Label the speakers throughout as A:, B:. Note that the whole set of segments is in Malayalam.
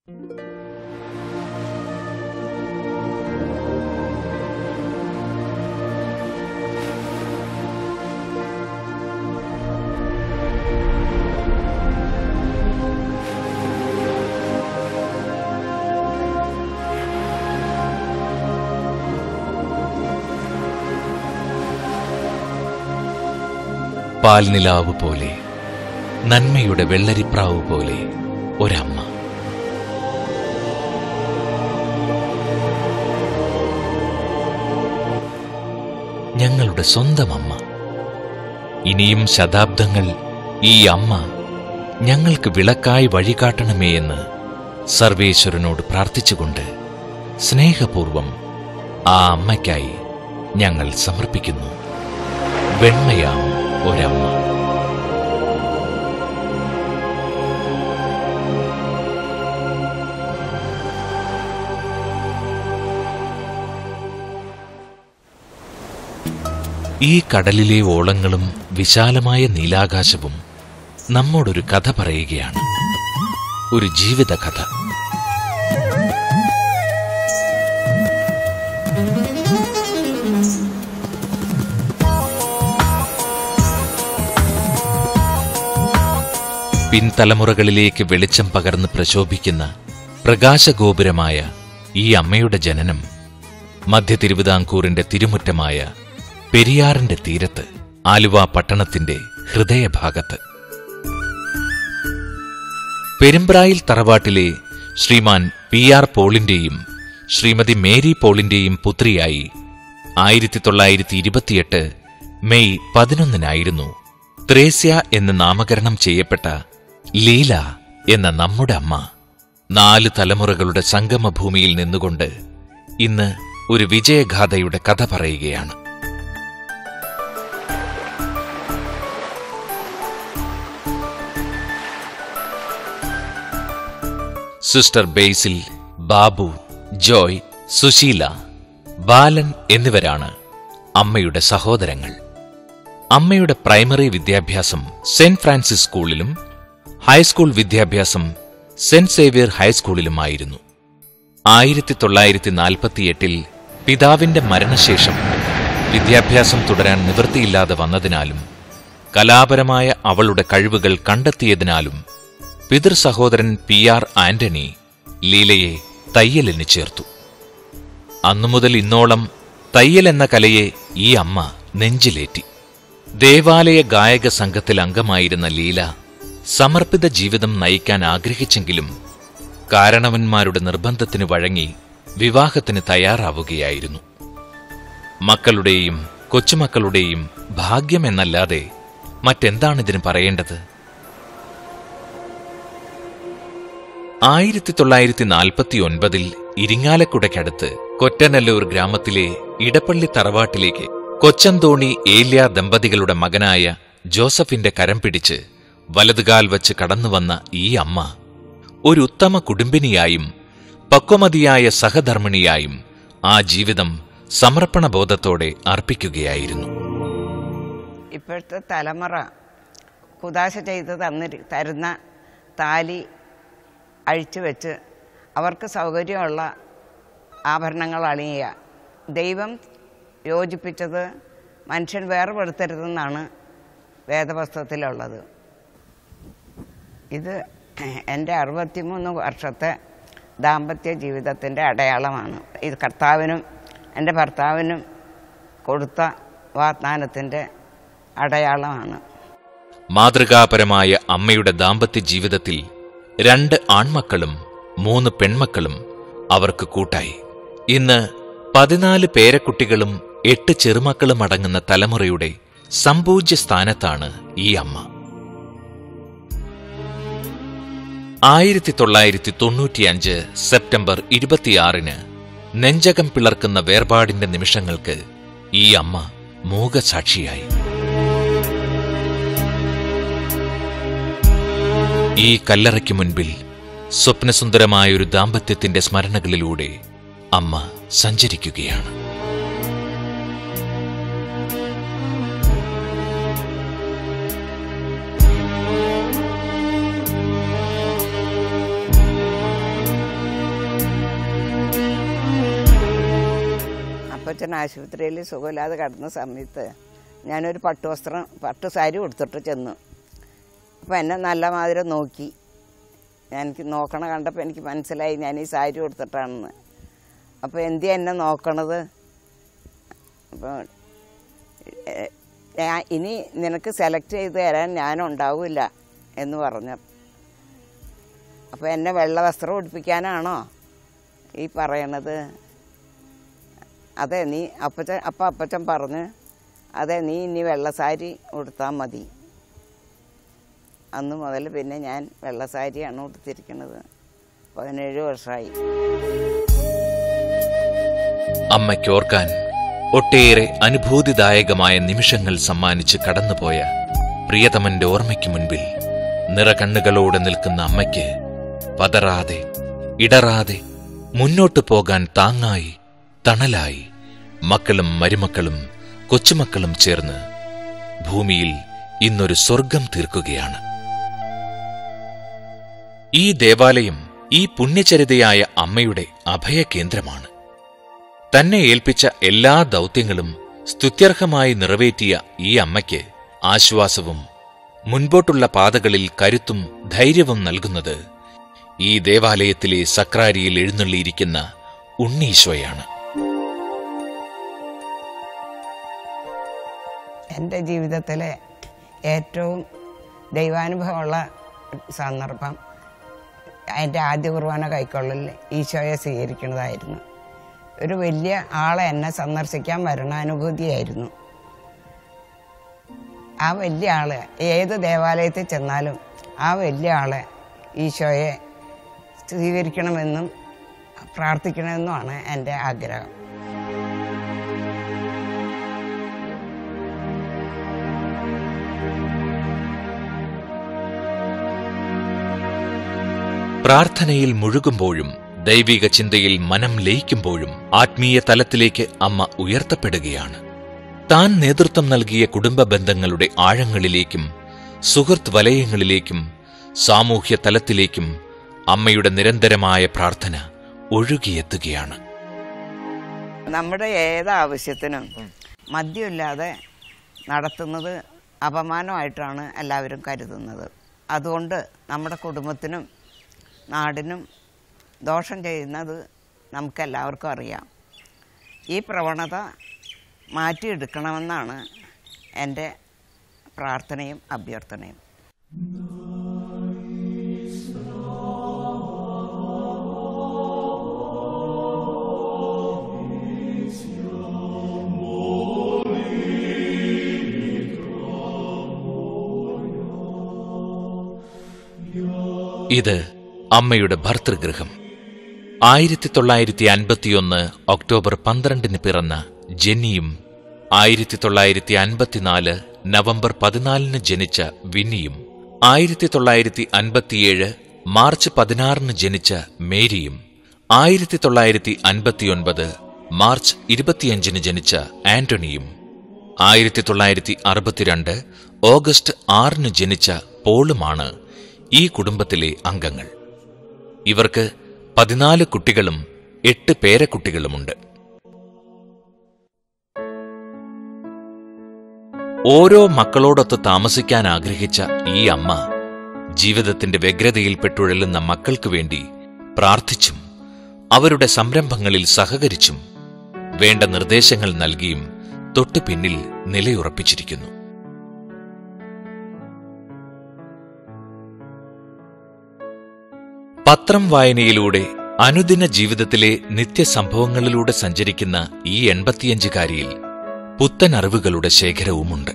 A: പാൽനിലാവ് പോലെ നന്മയുടെ വെള്ളരിപ്രാവ് പോലെ ഒരമ്മ ഞങ്ങളുടെ സ്വന്തം അമ്മ ഇനിയും ശതാബ്ദങ്ങൾ ഈ അമ്മ ഞങ്ങൾക്ക് വിളക്കായി വഴികാട്ടണമേ എന്ന് സർവേശ്വരനോട് പ്രാർത്ഥിച്ചുകൊണ്ട് സ്നേഹപൂർവം ആ അമ്മയ്ക്കായി ഞങ്ങൾ സമർപ്പിക്കുന്നു വെണ്മയാം ഒരമ്മ ഈ കടലിലെ ഓളങ്ങളും വിശാലമായ നീലാകാശവും നമ്മോടൊരു കഥ പറയുകയാണ് ഒരു ജീവിത കഥ പിൻതലമുറകളിലേക്ക് വെളിച്ചം പകർന്ന് പ്രശോഭിക്കുന്ന പ്രകാശഗോപുരമായ ഈ അമ്മയുടെ ജനനം മധ്യ തിരുവിതാംകൂറിന്റെ തിരുമുറ്റമായ പെരിയാറിന്റെ തീരത്ത് ആലുവ പട്ടണത്തിന്റെ ഹൃദയഭാഗത്ത് പെരുമ്പ്രായിൽ തറവാട്ടിലെ ശ്രീമാൻ പി ആർ പോളിന്റെയും ശ്രീമതി മേരി പോളിന്റെയും പുത്രിയായി ആയിരത്തി തൊള്ളായിരത്തി ഇരുപത്തിയെട്ട് മെയ് പതിനൊന്നിനായിരുന്നു ത്രേസ്യ എന്ന് നാമകരണം ചെയ്യപ്പെട്ട ലീല എന്ന നമ്മുടെ അമ്മ നാല് തലമുറകളുടെ സംഗമഭൂമിയിൽ നിന്നുകൊണ്ട് ഇന്ന് ഒരു വിജയഗാഥയുടെ കഥ പറയുകയാണ് sister Basil Babu Joy Susheela Balan എന്നിവരാണ് അമ്മയുടെ സഹോദരങ്ങൾ അമ്മയുടെ പ്രൈമറി വിദ്യാഭ്യാസം സെന്റ് ഫ്രാൻസിസ് സ്കൂളിലും ഹൈസ്കൂൾ വിദ്യാഭ്യാസം സെന്റ് സേവ്യർ ഹൈസ്കൂളിലുമായിരുന്നു ആയിരത്തി തൊള്ളായിരത്തി നാൽപ്പത്തിയെട്ടിൽ പിതാവിന്റെ മരണശേഷം വിദ്യാഭ്യാസം തുടരാൻ നിവൃത്തിയില്ലാതെ വന്നതിനാലും കലാപരമായ അവളുടെ കഴിവുകൾ കണ്ടെത്തിയതിനാലും പിതൃ സഹോദരൻ പി ആർ ആന്റണി ലീലയെ തയ്യലിന് ചേർത്തു അന്നുമുതൽ ഇന്നോളം തയ്യൽ എന്ന കലയെ ഈ അമ്മ നെഞ്ചിലേറ്റി ദേവാലയ ഗായക സംഘത്തിൽ അംഗമായിരുന്ന ലീല സമർപ്പിത ജീവിതം നയിക്കാൻ ആഗ്രഹിച്ചെങ്കിലും കാരണവന്മാരുടെ നിർബന്ധത്തിന് വഴങ്ങി വിവാഹത്തിന് തയ്യാറാവുകയായിരുന്നു മക്കളുടെയും കൊച്ചുമക്കളുടെയും ഭാഗ്യമെന്നല്ലാതെ മറ്റെന്താണിതിന് പറയേണ്ടത് ആയിരത്തി തൊള്ളായിരത്തി നാൽപ്പത്തി ഒൻപതിൽ ഇരിങ്ങാലക്കുടയ്ക്കടുത്ത് കൊറ്റനല്ലൂർ ഗ്രാമത്തിലെ ഇടപ്പള്ളി തറവാട്ടിലേക്ക് കൊച്ചന്തോണി ഏല്യ ദമ്പതികളുടെ മകനായ ജോസഫിന്റെ കരം പിടിച്ച് വലതുകാൽ വച്ച് കടന്നുവന്ന ഈ അമ്മ ഒരു ഉത്തമ കുടുംബിനിയായും പക്വമതിയായ സഹധർമ്മിണിയായും ആ ജീവിതം സമർപ്പണബോധത്തോടെ അർപ്പിക്കുകയായിരുന്നു
B: ഇപ്പോഴത്തെ തലമുറ കുതാശ ചെയ്ത് തന്നി തരുന്ന താലി അഴിച്ചു വെച്ച് അവർക്ക് സൗകര്യമുള്ള ആഭരണങ്ങൾ അണിയുക ദൈവം യോജിപ്പിച്ചത് മനുഷ്യൻ വേർപെടുത്തരുതെന്നാണ് വേദപുസ്തകത്തിലുള്ളത് ഇത് എൻ്റെ അറുപത്തിമൂന്ന് വർഷത്തെ ദാമ്പത്യ ജീവിതത്തിൻ്റെ അടയാളമാണ് ഇത് കർത്താവിനും എൻ്റെ ഭർത്താവിനും കൊടുത്ത വാഗ്ദാനത്തിൻ്റെ അടയാളമാണ്
A: മാതൃകാപരമായ അമ്മയുടെ ദാമ്പത്യ ജീവിതത്തിൽ രണ്ട് ആൺമക്കളും മൂന്ന് പെൺമക്കളും അവർക്ക് കൂട്ടായി ഇന്ന് പതിനാല് പേരക്കുട്ടികളും എട്ട് ചെറുമക്കളും അടങ്ങുന്ന തലമുറയുടെ സമ്പൂജ്യ സ്ഥാനത്താണ് ഈ അമ്മ ആയിരത്തി തൊള്ളായിരത്തി തൊണ്ണൂറ്റിയഞ്ച് സെപ്റ്റംബർ ഇരുപത്തിയാറിന് നെഞ്ചകം പിളർക്കുന്ന വേർപാടിന്റെ നിമിഷങ്ങൾക്ക് ഈ അമ്മ മൂകസാക്ഷിയായി ഈ കല്ലറയ്ക്ക് മുൻപിൽ സ്വപ്നസുന്ദരമായൊരു ദാമ്പത്യത്തിന്റെ സ്മരണകളിലൂടെ അമ്മ സഞ്ചരിക്കുകയാണ്
B: അപ്പച്ചൻ ആശുപത്രിയിൽ സുഖമില്ലാതെ കിടന്ന സമയത്ത് ഞാനൊരു പട്ടുവസ്ത്രം പട്ടു സാരി കൊടുത്തിട്ട് ചെന്നു അപ്പോൾ എന്നെ നല്ല മാതിരി നോക്കി ഞാൻ എനിക്ക് നോക്കണ കണ്ടപ്പോൾ എനിക്ക് മനസ്സിലായി ഞാൻ ഈ സാരി കൊടുത്തിട്ടാണെന്ന് അപ്പോൾ എന്തിയാ എന്നെ നോക്കണത് അപ്പോൾ ഏ- ഞാൻ ഇനി നിനക്ക് സെലക്ട് ചെയ്ത് തരാൻ ഞാനുണ്ടാവില്ല എന്ന് പറഞ്ഞു അപ്പോൾ എന്നെ വെള്ള വസ്ത്രം ഉടുപ്പിക്കാനാണോ ഈ പറയണത് അതെ നീ അപ്പച്ചൻ അപ്പം അപ്പച്ചൻ പറഞ്ഞ് അതെ നീ ഇനി വെള്ള സാരി ഉടുത്താൽ മതി അന്ന് മുതൽ പിന്നെ ഞാൻ വെള്ള സാരിയാണ് ഉടുത്തിരിക്കുന്നത് പതിനേഴ് വർഷമായി
A: അമ്മയ്ക്കോർക്കാൻ ഒട്ടേറെ അനുഭൂതിദായകമായ നിമിഷങ്ങൾ സമ്മാനിച്ച് കടന്നുപോയ പ്രിയതമന്റെ ഓർമ്മയ്ക്ക് മുൻപിൽ നിറകണ്ണുകളോടെ നിൽക്കുന്ന അമ്മയ്ക്ക് പതറാതെ ഇടറാതെ മുന്നോട്ടു പോകാൻ താങ്ങായി തണലായി മക്കളും മരുമക്കളും കൊച്ചുമക്കളും ചേർന്ന് ഭൂമിയിൽ ഇന്നൊരു സ്വർഗം തീർക്കുകയാണ് ഈ ദേവാലയം ഈ പുണ്യചരിതയായ അമ്മയുടെ അഭയകേന്ദ്രമാണ് തന്നെ ഏൽപ്പിച്ച എല്ലാ ദൗത്യങ്ങളും സ്തുത്യർഹമായി നിറവേറ്റിയ ഈ അമ്മയ്ക്ക് ആശ്വാസവും മുൻപോട്ടുള്ള പാതകളിൽ കരുത്തും ധൈര്യവും നൽകുന്നത് ഈ ദേവാലയത്തിലെ സക്രാരിയിൽ എഴുന്നള്ളിയിരിക്കുന്ന ഉണ്ണീശോയാണ്
B: എൻ്റെ ജീവിതത്തിലെ ഏറ്റവും ദൈവാനുഭവമുള്ള സന്ദർഭം എൻ്റെ ആദ്യ കുർബാന കൈക്കൊള്ളലിൽ ഈശോയെ സ്വീകരിക്കുന്നതായിരുന്നു ഒരു വലിയ ആളെ എന്നെ സന്ദർശിക്കാൻ വരണാനുഭൂതിയായിരുന്നു ആ വലിയ ആള് ഏത് ദേവാലയത്തിൽ ചെന്നാലും ആ വലിയ ആളെ ഈശോയെ സ്വീകരിക്കണമെന്നും പ്രാർത്ഥിക്കണമെന്നുമാണ് എൻ്റെ ആഗ്രഹം
A: പ്രാർത്ഥനയിൽ മുഴുകുമ്പോഴും ദൈവിക ചിന്തയിൽ മനം ലയിക്കുമ്പോഴും ആത്മീയ തലത്തിലേക്ക് അമ്മ ഉയർത്തപ്പെടുകയാണ് താൻ നേതൃത്വം നൽകിയ കുടുംബ ബന്ധങ്ങളുടെ ആഴങ്ങളിലേക്കും സുഹൃത്ത് വലയങ്ങളിലേക്കും സാമൂഹ്യ തലത്തിലേക്കും അമ്മയുടെ നിരന്തരമായ പ്രാർത്ഥന ഒഴുകിയെത്തുകയാണ്
B: നമ്മുടെ ഏത് ആവശ്യത്തിനും മദ്യമില്ലാതെ നടത്തുന്നത് അപമാനമായിട്ടാണ് എല്ലാവരും കരുതുന്നത് അതുകൊണ്ട് നമ്മുടെ കുടുംബത്തിനും നാടിനും ദോഷം ചെയ്യുന്നത് നമുക്കെല്ലാവർക്കും അറിയാം ഈ പ്രവണത മാറ്റിയെടുക്കണമെന്നാണ് എൻ്റെ പ്രാർത്ഥനയും അഭ്യർത്ഥനയും
A: ഇത് അമ്മയുടെ ഭർതൃഗൃഹം ആയിരത്തി തൊള്ളായിരത്തി അൻപത്തിയൊന്ന് ഒക്ടോബർ പന്ത്രണ്ടിന് പിറന്ന ജെന്നിയും ആയിരത്തി തൊള്ളായിരത്തി അൻപത്തിനാല് നവംബർ പതിനാലിന് ജനിച്ച വിന്നിയും ആയിരത്തി തൊള്ളായിരത്തി അൻപത്തിയേഴ് മാർച്ച് പതിനാറിന് ജനിച്ച മേരിയും ആയിരത്തി തൊള്ളായിരത്തി അൻപത്തിയൊൻപത് മാർച്ച് ഇരുപത്തിയഞ്ചിന് ജനിച്ച ആന്റണിയും ആയിരത്തി തൊള്ളായിരത്തി അറുപത്തിരണ്ട് ഓഗസ്റ്റ് ആറിന് ജനിച്ച പോളുമാണ് ഈ കുടുംബത്തിലെ അംഗങ്ങൾ ഇവർക്ക് പതിനാല് കുട്ടികളും എട്ട് പേരക്കുട്ടികളുമുണ്ട് ഓരോ മക്കളോടൊത്ത് താമസിക്കാൻ ആഗ്രഹിച്ച ഈ അമ്മ ജീവിതത്തിന്റെ വ്യഗ്രതയിൽപ്പെട്ടുഴലുന്ന മക്കൾക്ക് വേണ്ടി പ്രാർത്ഥിച്ചും അവരുടെ സംരംഭങ്ങളിൽ സഹകരിച്ചും വേണ്ട നിർദ്ദേശങ്ങൾ നൽകിയും തൊട്ടു പിന്നിൽ നിലയുറപ്പിച്ചിരിക്കുന്നു പത്രം വായനയിലൂടെ അനുദിന ജീവിതത്തിലെ നിത്യസംഭവങ്ങളിലൂടെ സഞ്ചരിക്കുന്ന ഈ എൺപത്തിയഞ്ചുകാരിയിൽ പുത്തൻ അറിവുകളുടെ ശേഖരവുമുണ്ട്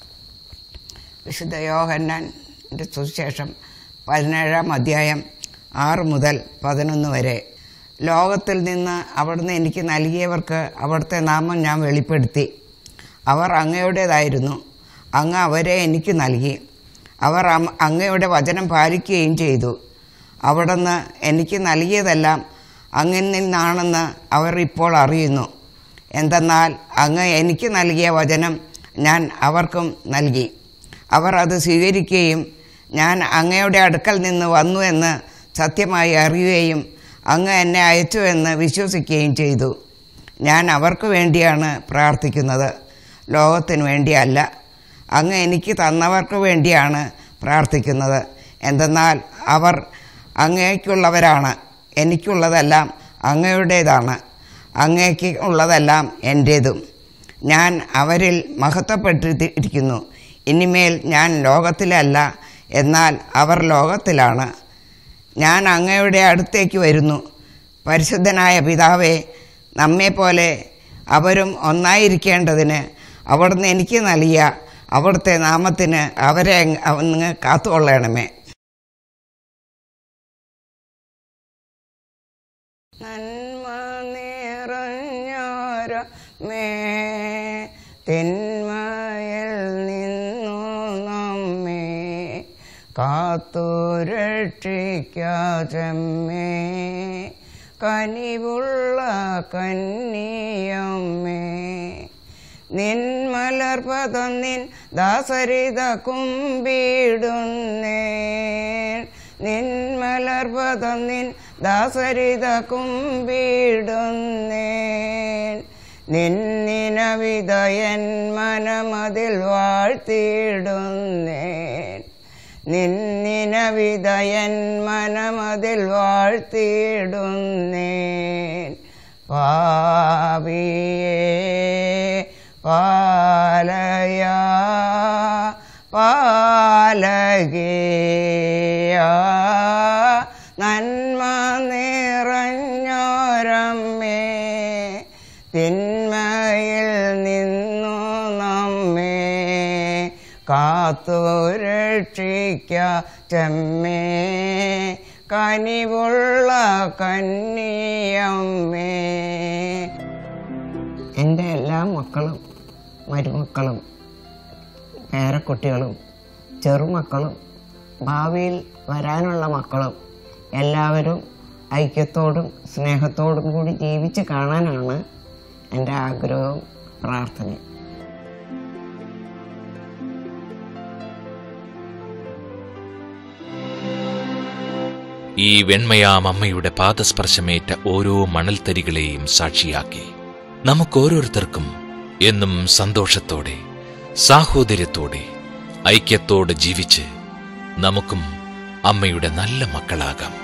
A: വിശുദ്ധ യോഹന്നാൻ്റെ സുവിശേഷം പതിനേഴാം അധ്യായം
B: ആറ് മുതൽ പതിനൊന്ന് വരെ ലോകത്തിൽ നിന്ന് അവിടുന്ന് എനിക്ക് നൽകിയവർക്ക് അവിടുത്തെ നാമം ഞാൻ വെളിപ്പെടുത്തി അവർ അങ്ങയുടേതായിരുന്നു അങ്ങ് അവരെ എനിക്ക് നൽകി അവർ അം- അങ്ങയുടെ വചനം പാലിക്കുകയും ചെയ്തു അവിടുന്ന് എനിക്ക് നൽകിയതെല്ലാം അങ്ങിൽ നിന്നാണെന്ന് അവർ ഇപ്പോൾ അറിയുന്നു എന്തെന്നാൽ അങ്ങ് എനിക്ക് നൽകിയ വചനം ഞാൻ അവർക്കും നൽകി അവർ അത് സ്വീകരിക്കുകയും ഞാൻ അങ്ങയുടെ അടുക്കൽ നിന്ന് വന്നു എന്ന് സത്യമായി അറിയുകയും അങ്ങ് എന്നെ അയച്ചു എന്ന് വിശ്വസിക്കുകയും ചെയ്തു ഞാൻ അവർക്ക് വേണ്ടിയാണ് പ്രാർത്ഥിക്കുന്നത് ലോകത്തിന് വേണ്ടിയല്ല അങ്ങ് എനിക്ക് തന്നവർക്ക് വേണ്ടിയാണ് പ്രാർത്ഥിക്കുന്നത് എന്തെന്നാൽ അവർ അങ്ങേക്കുള്ളവരാണ് എനിക്കുള്ളതെല്ലാം അങ്ങയുടേതാണ് അങ്ങേക്ക് ഉള്ളതെല്ലാം എൻ്റേതും ഞാൻ അവരിൽ മഹത്വപ്പെട്ടിരിക്കുന്നു ഇനിമേൽ ഞാൻ ലോകത്തിലല്ല എന്നാൽ അവർ ലോകത്തിലാണ് ഞാൻ അങ്ങയുടെ അടുത്തേക്ക് വരുന്നു പരിശുദ്ധനായ പിതാവേ നമ്മെപ്പോലെ അവരും ഒന്നായിരിക്കേണ്ടതിന് അവിടുന്ന് എനിക്ക് നൽകിയ അവിടുത്തെ നാമത്തിന് അവരെ അങ്ങ് കാത്തുകൊള്ളണമേ നന്മ നിറഞ്ഞോരമേ തിന്മയിൽ നിന്നു നമ്മെ കാത്തു രക്ഷിക്കാചമ്മേ കനിവുള്ള കന്നിയമ്മേ നിൻമലർപദം നിൻ ദാസരിത കുമ്പിടുന്നേ നിൻമലർപദം നിൻ ദാസരിത കുമ്പിടുന്നേ നിന്നിനവിതയൻ മനമതിൽ വാഴ്ത്തിയിടുന്നേ നിന്നിനവിതയൻ മനമതിൽ വാഴ്ത്തിയിടുന്നേ പാപിയേ പാലയ പാലകേയ നന്മ നിറഞ്ഞോരമ്മേ തിന്മയിൽ നിന്നു നമ്മെ കാത്തു രക്ഷിക്ക ചെമ്മേ കനിവുള്ള കന്നിയമ്മേ എൻ്റെ എല്ലാ മക്കളും മരുമക്കളും പേരക്കുട്ടികളും ചെറുമക്കളും ഭാവിയിൽ വരാനുള്ള മക്കളും എല്ലാവരും ഐക്യത്തോടും സ്നേഹത്തോടും കൂടി ജീവിച്ച് കാണാനാണ് എൻ്റെ ആഗ്രഹവും പ്രാർത്ഥനയും
A: ഈ വെണ്മയാം അമ്മയുടെ പാദസ്പർശമേറ്റ ഓരോ മണൽത്തരികളെയും സാക്ഷിയാക്കി നമുക്കോരോരുത്തർക്കും എന്നും സന്തോഷത്തോടെ സാഹോദര്യത്തോടെ ഐക്യത്തോടെ ജീവിച്ച് നമുക്കും അമ്മയുടെ നല്ല മക്കളാകാം